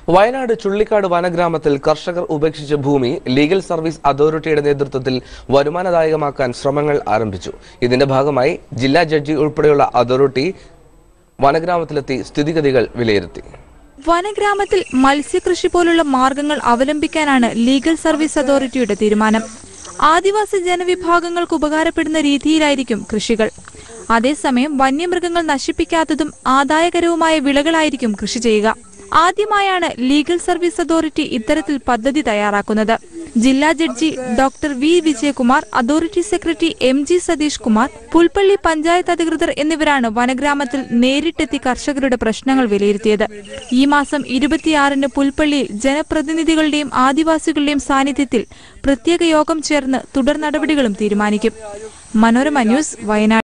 വയനാട് ചുള്ളിക്കാട് വനഗ്രാമത്തിൽ കർഷകർ ഉപേക്ഷിച്ച ഭൂമി ലീഗൽ സർവീസ് അതോറിറ്റിയുടെ നേതൃത്വത്തിൽ വരുമാനദായകമാക്കാൻ ശ്രമങ്ങൾ ആരംഭിച്ചു ഇതിന്റെ ഭാഗമായി ജില്ലാ ജഡ്ജി ഉൾപ്പെടെയുള്ള അതോറിറ്റി വനഗ്രാമത്തിലെത്തി സ്ഥിതിഗതികൾ വിലയിരുത്തി വനഗ്രാമത്തിൽ മത്സ്യകൃഷി പോലുള്ള മാർഗങ്ങൾ അവലംബിക്കാനാണ് ലീഗൽ സർവീസ് അതോറിറ്റിയുടെ തീരുമാനം ആദിവാസി ജനവിഭാഗങ്ങൾക്ക് ഉപകാരപ്പെടുന്ന രീതിയിലായിരിക്കും കൃഷികൾ അതേസമയം വന്യമൃഗങ്ങൾ നശിപ്പിക്കാത്തതും ആദായകരവുമായ വിളകളായിരിക്കും കൃഷി ചെയ്യുക ആദ്യമായാണ് ലീഗൽ സർവീസ് അതോറിറ്റി ഇത്തരത്തിൽ പദ്ധതി തയ്യാറാക്കുന്നത് ജില്ലാ judge doctor V Vijayakumar authority secretary M G Satheesh Kumar Pulpally panchayat അധികൃതർ എന്നിവരാണ് വനഗ്രാമത്തിൽ നേരിട്ടെത്തി കർഷകരുടെ പ്രശ്നങ്ങൾ വിലയിരുത്തിയത് ഈ മാസം ഇരുപത്തിയാറിന് പുൽപ്പള്ളിയിൽ ജനപ്രതിനിധികളുടെയും ആദിവാസികളുടെയും സാന്നിധ്യത്തിൽ പ്രത്യേക യോഗം ചേർന്ന് തുടർ നടപടികളും തീരുമാനിക്കും മനോരമ ന്യൂസ് വയനാട്